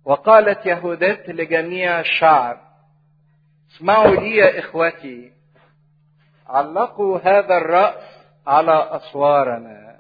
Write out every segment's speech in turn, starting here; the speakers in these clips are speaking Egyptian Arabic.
وقالت يهودات لجميع الشعب اسمعوا لي يا اخوتي علقوا هذا الراس على اسوارنا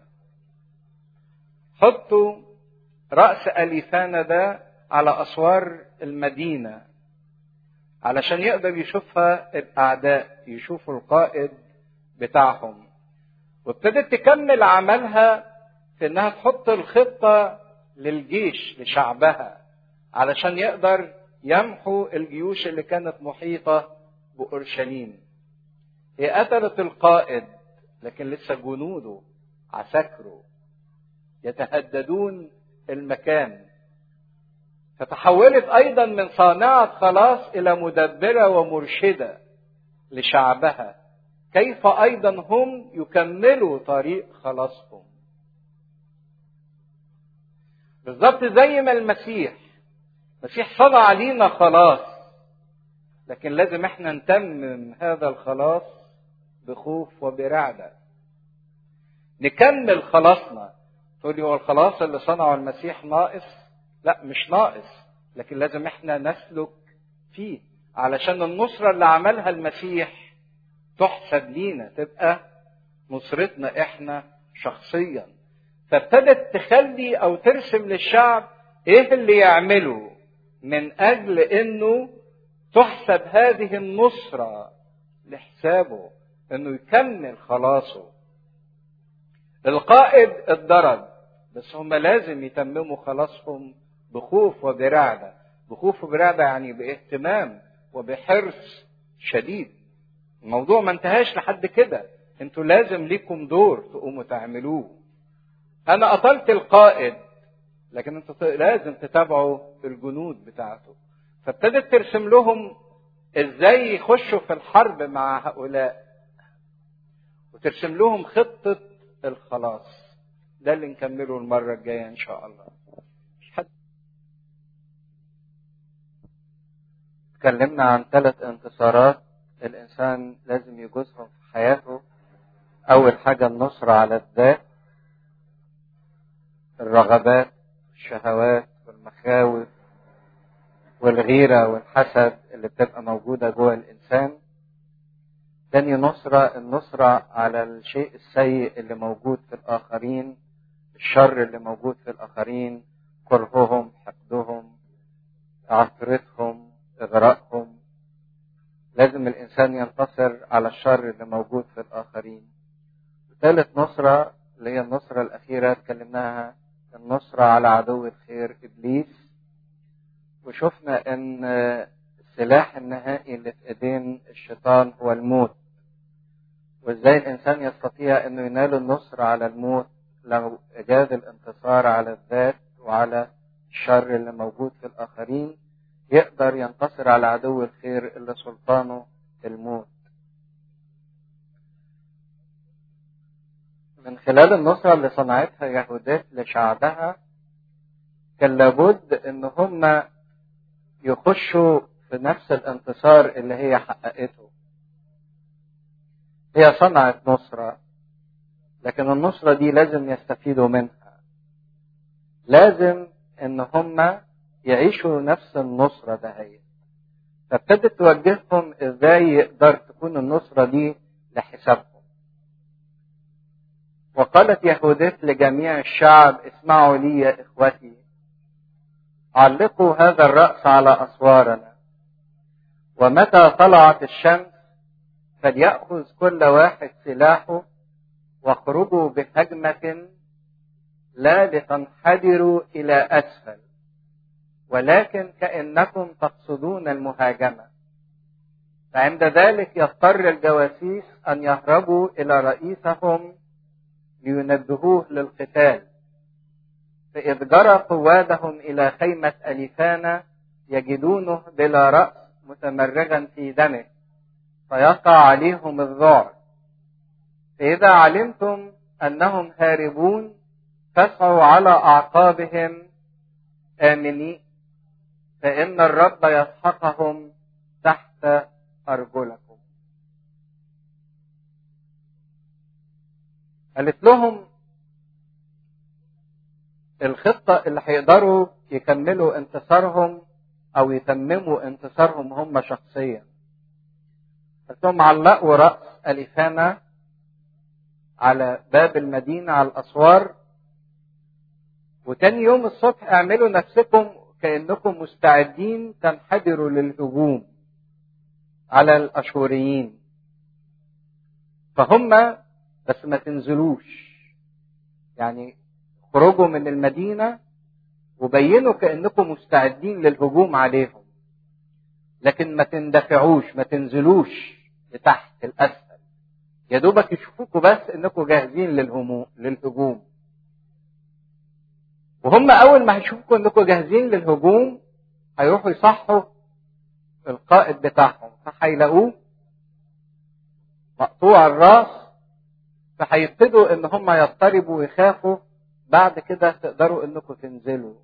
حطوا راس اليفانا ده على اسوار المدينه علشان يقدر يشوفها الاعداء يشوفوا القائد بتاعهم وابتدت تكمل عملها في انها تحط الخطه للجيش لشعبها علشان يقدر يمحو الجيوش اللي كانت محيطه باورشليم هي قتلت القائد لكن لسه جنوده عساكره يتهددون المكان فتحولت ايضا من صانعه خلاص الى مدبره ومرشده لشعبها كيف ايضا هم يكملوا طريق خلاصهم بالظبط زي ما المسيح المسيح صنع لينا خلاص لكن لازم احنا نتمم هذا الخلاص بخوف وبرعدة نكمل خلاصنا تقول لي هو الخلاص اللي صنعه المسيح ناقص لا مش ناقص لكن لازم احنا نسلك فيه علشان النصرة اللي عملها المسيح تحسب لينا تبقى نصرتنا احنا شخصيا فابتدت تخلي او ترسم للشعب ايه اللي يعمله من اجل انه تحسب هذه النصرة لحسابه انه يكمل خلاصه القائد اتضرب بس هم لازم يتمموا خلاصهم بخوف وبرعدة بخوف وبرعدة يعني باهتمام وبحرص شديد الموضوع ما انتهاش لحد كده انتوا لازم ليكم دور تقوموا تعملوه انا قتلت القائد لكن انتوا لازم تتابعوا الجنود بتاعته فابتدت ترسم لهم ازاي يخشوا في الحرب مع هؤلاء وترسم لهم خطة الخلاص ده اللي نكمله المرة الجاية ان شاء الله حد اتكلمنا عن ثلاث انتصارات الانسان لازم يجوزهم في حياته اول حاجة النصرة على الذات الرغبات الشهوات والمخاوف والغيرة والحسد اللي بتبقى موجودة جوه الإنسان تاني نصرة النصرة على الشيء السيء اللي موجود في الآخرين الشر اللي موجود في الآخرين كرههم حقدهم عثرتهم إغراءهم لازم الإنسان ينتصر على الشر اللي موجود في الآخرين ثالث نصرة اللي هي النصرة الأخيرة اتكلمناها النصرة على عدو الخير إبليس وشفنا ان السلاح النهائي اللي في ايدين الشيطان هو الموت وازاي الانسان يستطيع انه ينال النصر على الموت لو اجاد الانتصار على الذات وعلى الشر اللي موجود في الاخرين يقدر ينتصر على عدو الخير اللي سلطانه الموت من خلال النصرة اللي صنعتها يهودات لشعبها كان لابد ان هم يخشوا في نفس الانتصار اللي هي حققته هي صنعت نصرة لكن النصرة دي لازم يستفيدوا منها لازم ان هم يعيشوا نفس النصرة دهيت فابتدت توجههم ازاي يقدر تكون النصرة دي لحسابهم وقالت يهودات لجميع الشعب اسمعوا لي يا اخوتي علقوا هذا الرأس على أسوارنا ومتى طلعت الشمس فليأخذ كل واحد سلاحه واخرجوا بهجمة لا لتنحدروا إلى أسفل ولكن كأنكم تقصدون المهاجمة فعند ذلك يضطر الجواسيس أن يهربوا إلى رئيسهم لينبهوه للقتال فإذ جرى قوادهم إلى خيمة أليفانا يجدونه بلا رأس متمرغا في دمه فيقع عليهم الذعر فإذا علمتم أنهم هاربون فاسعوا على أعقابهم آمنين فإن الرب يسحقهم تحت أرجلكم قالت لهم الخطة اللي هيقدروا يكملوا انتصارهم أو يتمموا انتصارهم هم شخصيا قلت لهم علقوا رأس أليفانا على باب المدينة على الأسوار وتاني يوم الصبح اعملوا نفسكم كأنكم مستعدين تنحدروا للهجوم على الأشوريين فهم بس ما تنزلوش يعني خرجوا من المدينة وبينوا كأنكم مستعدين للهجوم عليهم لكن ما تندفعوش ما تنزلوش لتحت الأسفل يا دوبك يشوفوكوا بس انكم جاهزين للهجوم وهم اول ما هيشوفوا انكم جاهزين للهجوم هيروحوا يصحوا القائد بتاعهم فهيلاقوه مقطوع الراس فهيبتدوا ان هم يضطربوا ويخافوا بعد كده تقدروا انكم تنزلوا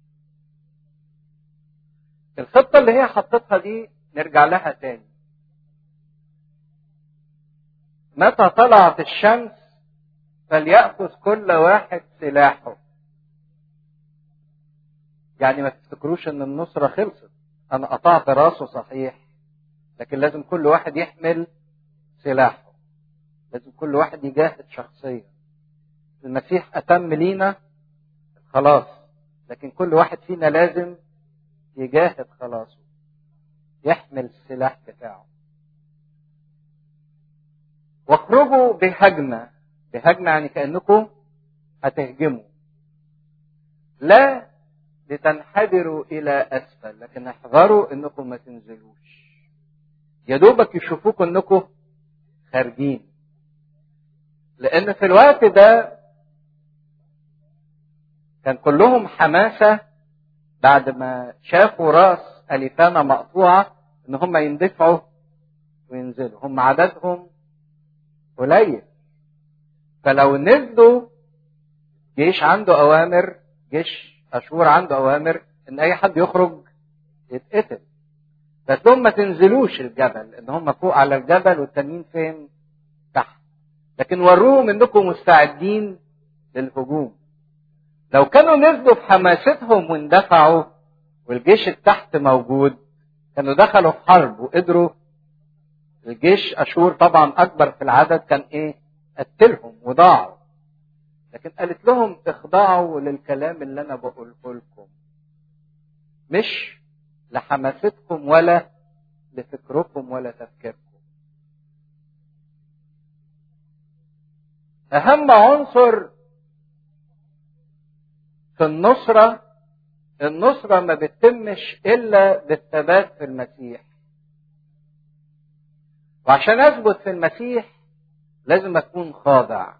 الخطة اللي هي حطتها دي نرجع لها تاني متى طلعت الشمس فليأخذ كل واحد سلاحه يعني ما تفتكروش ان النصرة خلصت انا قطعت راسه صحيح لكن لازم كل واحد يحمل سلاحه لازم كل واحد يجاهد شخصيا المسيح اتم لينا خلاص لكن كل واحد فينا لازم يجاهد خلاصه يحمل السلاح بتاعه واخرجوا بهجمة بهجمة يعني كأنكم هتهجموا لا لتنحدروا إلى أسفل لكن احذروا إنكم ما تنزلوش يا دوبك يشوفوكم إنكم خارجين لأن في الوقت ده كان كلهم حماسة بعد ما شافوا راس أليفانا مقطوعة إن هم يندفعوا وينزلوا هم عددهم قليل فلو نزلوا جيش عنده اوامر جيش اشور عنده اوامر ان اي حد يخرج يتقتل بس لهم ما تنزلوش الجبل ان هم فوق على الجبل والتانيين فين تحت لكن وروهم انكم مستعدين للهجوم لو كانوا نزلوا في حماستهم واندفعوا والجيش التحت موجود كانوا دخلوا في حرب وقدروا الجيش اشور طبعا اكبر في العدد كان ايه قتلهم وضاعوا لكن قالت لهم اخضعوا للكلام اللي انا بقوله لكم مش لحماستكم ولا لفكركم ولا تفكيركم اهم عنصر في النصرة النصرة ما بتتمش الا بالثبات في المسيح وعشان اثبت في المسيح لازم اكون خاضع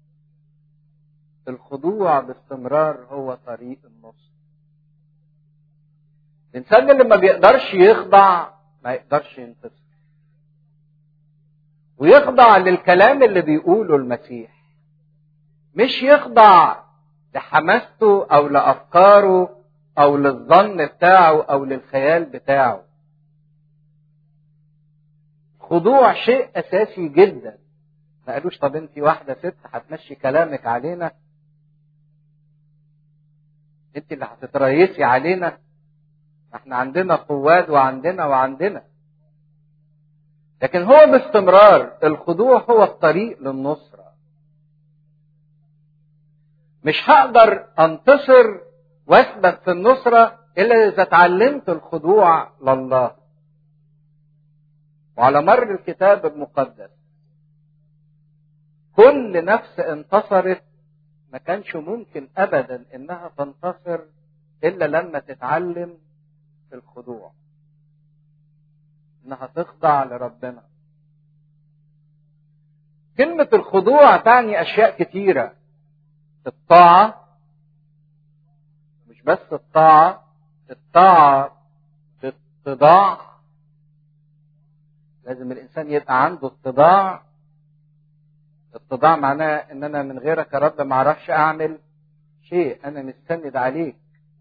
الخضوع باستمرار هو طريق النصر الانسان اللي ما بيقدرش يخضع ما يقدرش ينتصر ويخضع للكلام اللي بيقوله المسيح مش يخضع لحماسته او لافكاره او للظن بتاعه او للخيال بتاعه خضوع شيء اساسي جدا ما قالوش طب انت واحده ست هتمشي كلامك علينا انت اللي هتتريسي علينا احنا عندنا قوات وعندنا وعندنا لكن هو باستمرار الخضوع هو الطريق للنصرة مش هقدر انتصر واثبت في النصرة الا اذا اتعلمت الخضوع لله وعلى مر الكتاب المقدس كل نفس انتصرت ما كانش ممكن ابدا انها تنتصر الا لما تتعلم الخضوع انها تخضع لربنا كلمة الخضوع تعني اشياء كتيرة الطاعة مش بس الطاعة الطاعة باتضاع لازم الانسان يبقى عنده اتضاع اتضاع معناه ان انا من غيرك يا رب ما اعرفش اعمل شيء انا مستند عليك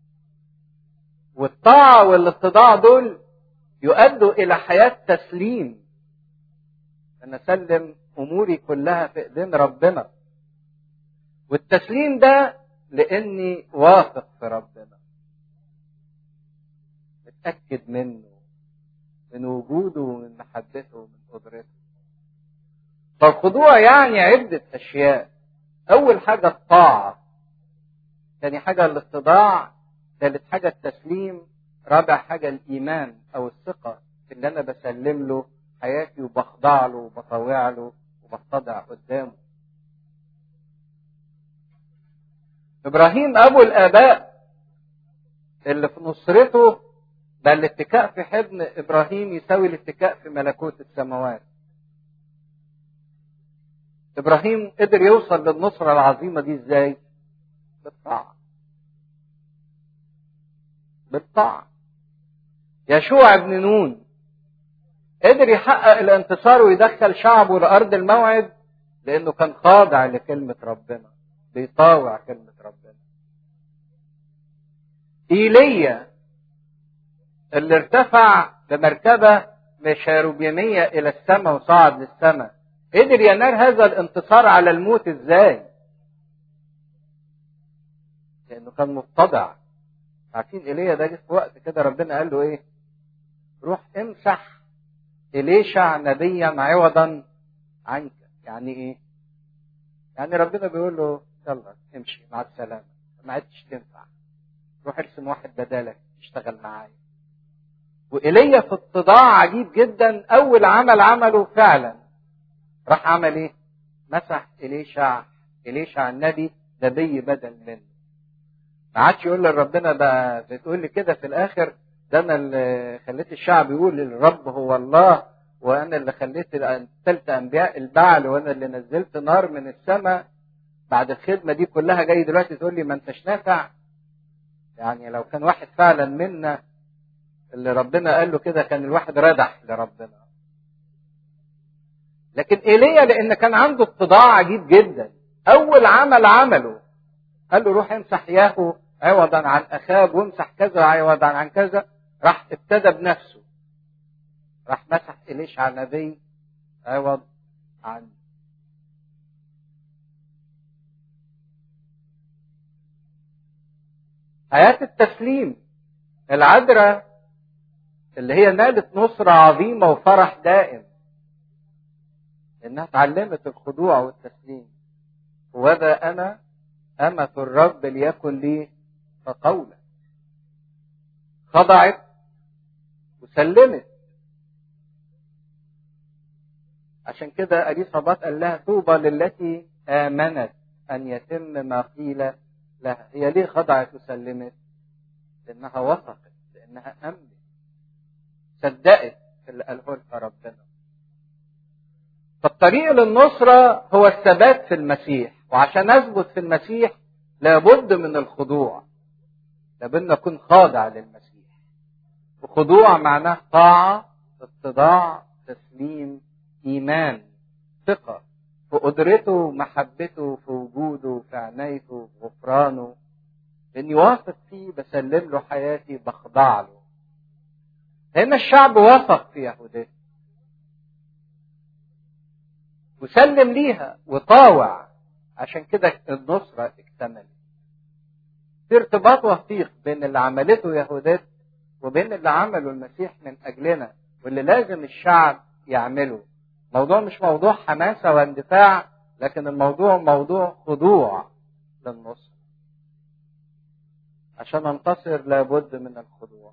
والطاعة والاتضاع دول يؤدوا الى حياة تسليم ان اسلم اموري كلها في ايدين ربنا والتسليم ده لاني واثق في ربنا متاكد منه من وجوده ومن محبته ومن قدرته فالخضوع يعني عده اشياء اول حاجه الطاعه ثاني حاجه الاتضاع ثالث حاجه التسليم رابع حاجه الايمان او الثقه في اللي انا بسلم له حياتي وبخضع له وبطوع له وبتضع قدامه ابراهيم ابو الاباء اللي في نصرته ده الاتكاء في حضن ابراهيم يساوي الاتكاء في ملكوت السماوات ابراهيم قدر يوصل للنصره العظيمه دي ازاي بالطاعه بالطاعه يشوع بن نون قدر يحقق الانتصار ويدخل شعبه لارض الموعد لانه كان خاضع لكلمه ربنا بيطاوع كلمه ربنا ايليا اللي ارتفع بمركبه مشاروبيميه الى السماء وصعد للسماء قدر ينال هذا الانتصار على الموت ازاي لانه كان متضع عارفين ايليا ده جه في وقت كده ربنا قال له ايه روح امسح إليشع نبيا عوضا عنك يعني ايه يعني ربنا بيقول له يلا امشي مع السلامة ما عدتش تنفع روح ارسم واحد بدالك يشتغل معايا وإيليا في اتضاع عجيب جدا أول عمل عمله فعلا راح عمل ايه؟ مسح إليشع إليشع النبي نبي بدل منه ما عادش يقول لربنا ده بتقول لي كده في الآخر ده انا اللي خليت الشعب يقول الرب هو الله وانا اللي خليت قتلت انبياء البعل وانا اللي نزلت نار من السماء بعد الخدمه دي كلها جاي دلوقتي تقول لي ما انتش نافع يعني لو كان واحد فعلا منا اللي ربنا قال له كده كان الواحد ردح لربنا لكن ايليا لان كان عنده اتضاع عجيب جدا اول عمل عمله قال له روح امسح ياهو عوضا عن اخاب وامسح كذا عوضا عن كذا راح ابتدى بنفسه راح مسح إليشع نبي عوض عن حياة التسليم العذراء اللي هي نالت نصرة عظيمة وفرح دائم إنها اتعلمت الخضوع والتسليم وذا أنا أمة الرب ليكن لي فقولا خضعت وسلمت عشان كده أليصابات قال لها طوبى للتي آمنت أن يتم ما قيل لها هي ليه خضعت وسلمت لأنها وثقت لأنها أمنت صدقت اللي قاله لها ربنا فالطريق للنصرة هو الثبات في المسيح وعشان أثبت في المسيح لابد من الخضوع لابد نكون خاضع للمسيح وخضوع معناه طاعة اتضاع تسليم إيمان ثقة في قدرته ومحبته في وجوده في عنايته في غفرانه إني واثق فيه بسلم له حياتي بخضع له هنا الشعب وثق في يهودته وسلم ليها وطاوع عشان كده النصرة اكتملت في ارتباط وثيق بين اللي عملته يهودات وبين اللي عمله المسيح من أجلنا واللي لازم الشعب يعمله موضوع مش موضوع حماسة واندفاع لكن الموضوع موضوع خضوع للنصر عشان ننتصر لابد من الخضوع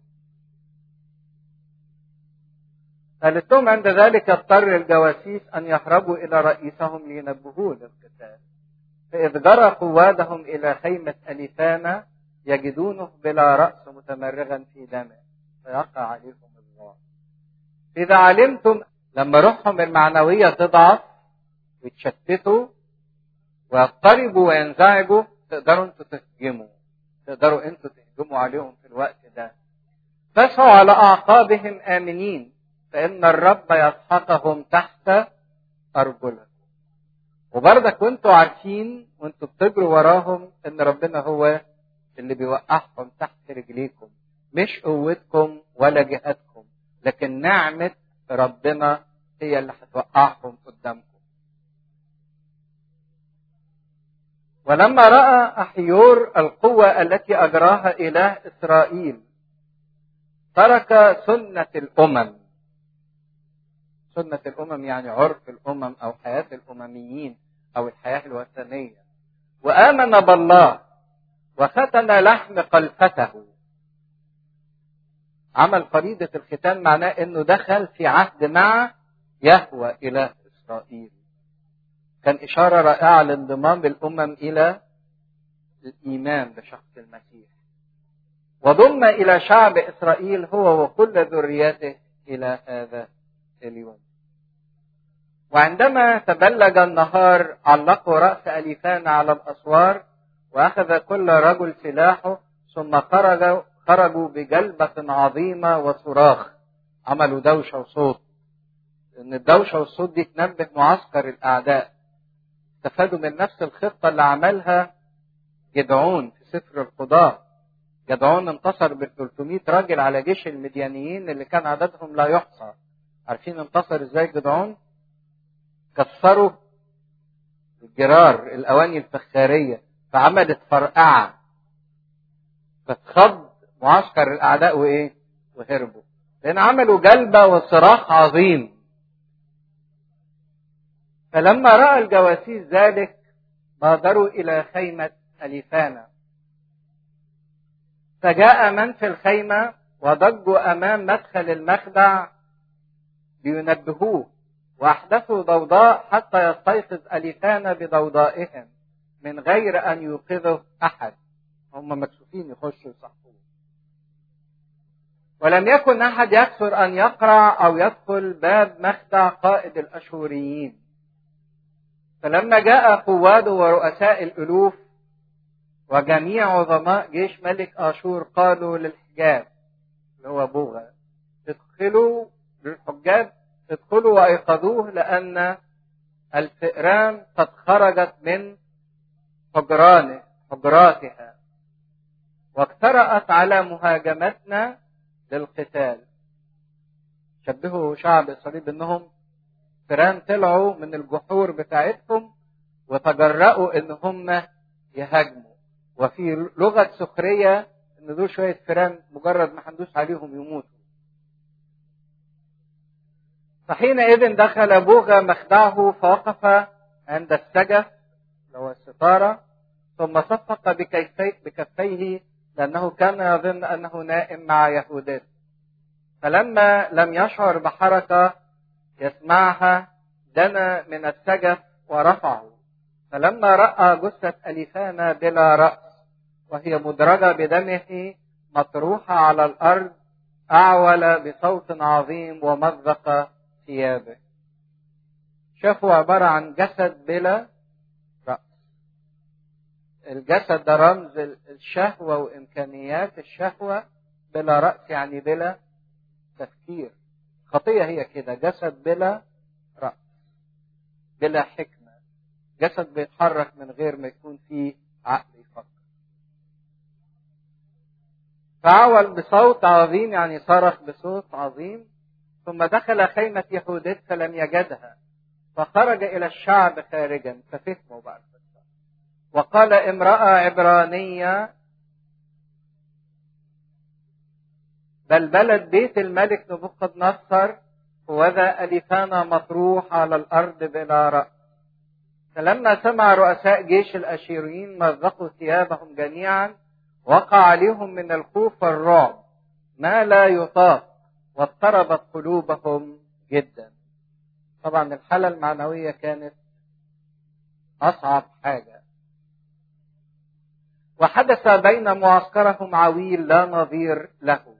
قالت لهم عند ذلك اضطر الجواسيس أن يهربوا إلى رئيسهم لينبهوه للقتال فإذ جرى قوادهم إلى خيمة أليفانا يجدونه بلا رأس متمرغا في دمه فيقع عليهم الظالم إذا علمتم لما روحهم المعنوية تضعف ويتشتتوا ويضطربوا وينزعجوا تقدروا انتوا تهجموا تقدروا انتوا تهجموا عليهم في الوقت ده فاسعوا على أعقابهم آمنين فإن الرب يسحقهم تحت أرجلكم وبرضك وانتوا عارفين وانتوا بتجروا وراهم ان ربنا هو اللي بيوقعهم تحت رجليكم مش قوتكم ولا جهادكم لكن نعمة ربنا هي اللي هتوقعهم قدامكم ولما راى احيور القوه التي اجراها اله اسرائيل ترك سنه الامم سنه الامم يعني عرف الامم او حياه الامميين او الحياه الوثنيه وامن بالله وختن لحم قلفته عمل فريضه الختان معناه انه دخل في عهد مع يهوى اله اسرائيل كان اشاره رائعه لانضمام الامم الى الايمان بشخص المسيح وضم الى شعب اسرائيل هو وكل ذريته الى هذا اليوم وعندما تبلج النهار علقوا راس اليفان على الاسوار واخذ كل رجل سلاحه ثم خرجوا خرجوا بجلبة عظيمة وصراخ عملوا دوشة وصوت ان الدوشة والصوت دي تنبه معسكر الاعداء استفادوا من نفس الخطة اللي عملها جدعون في سفر القضاء جدعون انتصر ب 300 راجل على جيش المديانيين اللي كان عددهم لا يحصى عارفين انتصر ازاي جدعون كسروا الجرار الاواني الفخاريه فعملت فرقعه فتخض معسكر الاعداء وايه وهربوا لان عملوا جلبه وصراخ عظيم فلما راى الجواسيس ذلك بادروا الى خيمه اليفانا فجاء من في الخيمه وضجوا امام مدخل المخدع لينبهوه واحدثوا ضوضاء حتى يستيقظ اليفانا بضوضائهم من غير ان يوقظه احد هم مكسوفين يخشوا يصحوه ولم يكن احد يكثر ان يقرع او يدخل باب مخدع قائد الاشوريين فلما جاء قواده ورؤساء الالوف وجميع عظماء جيش ملك اشور قالوا للحجاب اللي هو بوغا ادخلوا للحجاب ادخلوا وايقظوه لان الفئران قد خرجت من حجرانه حجراتها واقترأت على مهاجمتنا للقتال شبهوا شعب اسرائيل انهم فئران طلعوا من الجحور بتاعتهم وتجرأوا ان هم يهاجموا وفي لغة سخرية ان دول شوية فئران مجرد ما هندوس عليهم يموتوا فحينئذ دخل بوغا مخدعه فوقف عند السجف اللي هو الستارة ثم صفق بكفيه, بكفيه لأنه كان يظن أنه نائم مع يهودات فلما لم يشعر بحركة يسمعها دنا من السجف ورفعه فلما رأى جثة أليفانا بلا رأس وهي مدرجة بدمه مطروحة على الأرض أعول بصوت عظيم ومزق ثيابه شافوا عبارة عن جسد بلا رأس الجسد ده رمز الشهوة وإمكانيات الشهوة بلا رأس يعني بلا تفكير خطية هي كده جسد بلا رأس بلا حكمة جسد بيتحرك من غير ما يكون فيه عقل يفكر فعول بصوت عظيم يعني صرخ بصوت عظيم ثم دخل خيمة يهودت فلم يجدها فخرج إلى الشعب خارجا ففهموا بقى وقال امرأة عبرانية بل بلد بيت الملك نبوخذ نصر وذا ألفان مطروح على الأرض بلا رأس فلما سمع رؤساء جيش الأشيريين مزقوا ثيابهم جميعا وقع عليهم من الخوف والرعب ما لا يطاق واضطربت قلوبهم جدا طبعا الحالة المعنوية كانت أصعب حاجة وحدث بين معسكرهم عويل لا نظير له